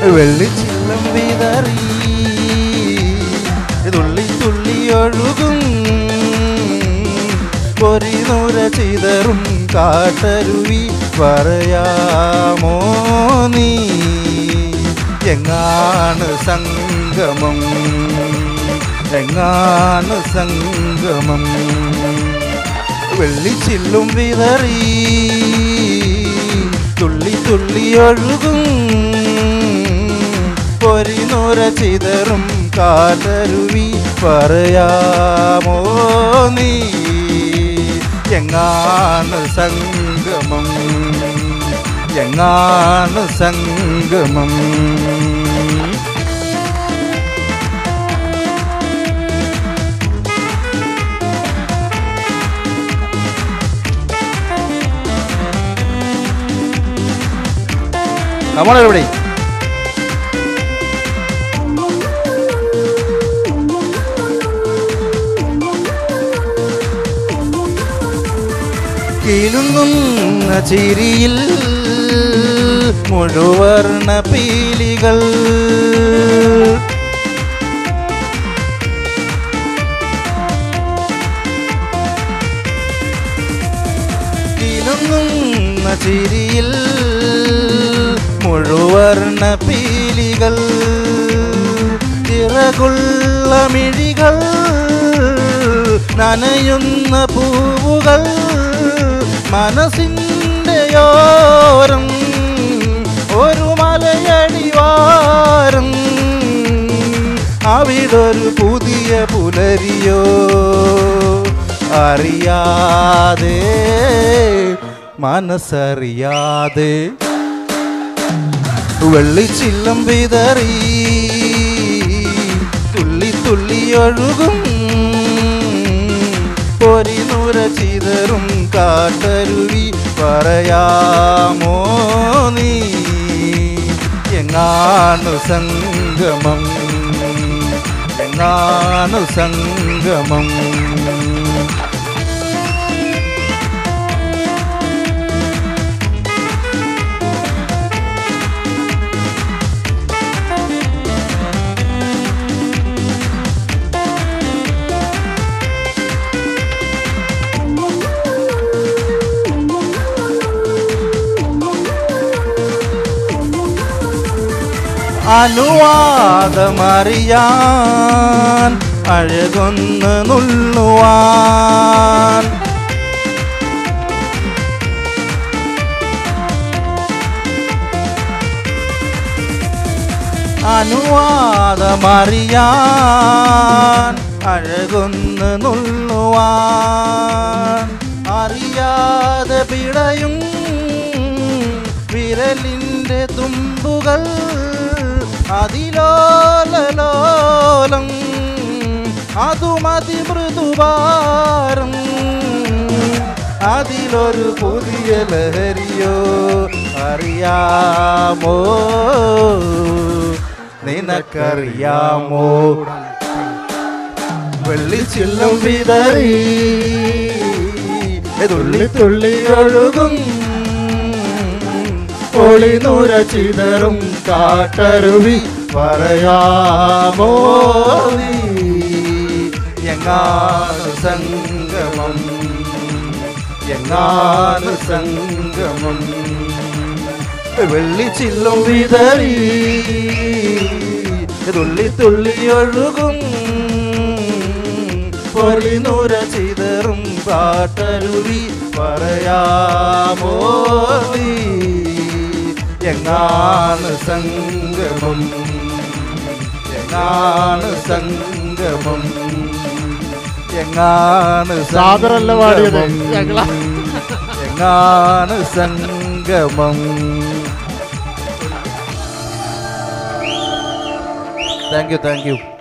വെള്ളിച്ചില്ലം വിതറി തുള്ളി തുള്ളി ഒഴുകും പൊരിനൂര ചിതറും കാട്ടരുവി പറയാമോ നീ എങ്ങാണ് സംഗമം എങ്ങാണ് സംഗമം വെള്ളിച്ചില്ലും വിതറി തുള്ളി തുള്ളി ഒഴുകും പൊരിനൂര ചിതറും കാലരുവി പറയാമോ നീ എങ്ങാണ് സംഗമം എങ്ങാണ് സംഗമം Come on, everybody. കിലുങ്ങുന്ന ചിരിയിൽ മുഴുവർണ്ണ പീലികൾ കിലുങ്ങുന്ന ചിരിയിൽ മുഴുവർണ്ണ പീലികൾ ചിറകുള്ള മിഴികൾ നനയുന്ന പൂവുകൾ മനസ്സിൻ്റെ യോരം ഒരു മലയടിവാരം അവിടൊരു പുതിയ പുലരിയോ അറിയാതെ മനസ്സറിയാതെ വെള്ളിച്ചില്ലം വിതറി തുള്ളി തുള്ളി ഒഴുകും പൊരിനുര ചിതറും കാട്ടരുവി പറയാമോ നീ എങ്ങാണു സംഗമം എങ്ങാണു സംഗമം അനുവാദമറിയാൻ അഴകൊന്ന് നുള്ളുവാൻ അനുവാദമറിയാൻ അഴകൊന്ന് നുള്ളുവാൻ അറിയാതെ പിടയും വിരലിൻ്റെ തുമ്പുകൾ അതിലോലലോലം അതുമതി മൃദുഭാരം അതിലൊരു പുതിയ ലഹരിയോ അറിയാമോ നിനക്കറിയാമോ വെള്ളിച്ചില്ലം വിതറി തുള്ളി തുള്ളി ഒഴുകും ഒളിനൂര ചിതറും കാട്ടരുവി പറയാമോ നീ എങ്ങാണ് സംഗമം എങ്ങാണ് സംഗമം വെള്ളിച്ചില്ലും വിതറി തുള്ളി തുള്ളി ഒഴുകും പൊളിനൂര ചിതറും പാട്ടരുവി പറയാമോ നീ എങ്ങാണ് സംഗമം എങ്ങാണ് സംഗമം എങ്ങാണ് സാദറല്ല പാടിയത് സംഗമം? ഞങ്ങളാ എങ്ങാണ് സംഗമം താങ്ക് യു താങ്ക് യു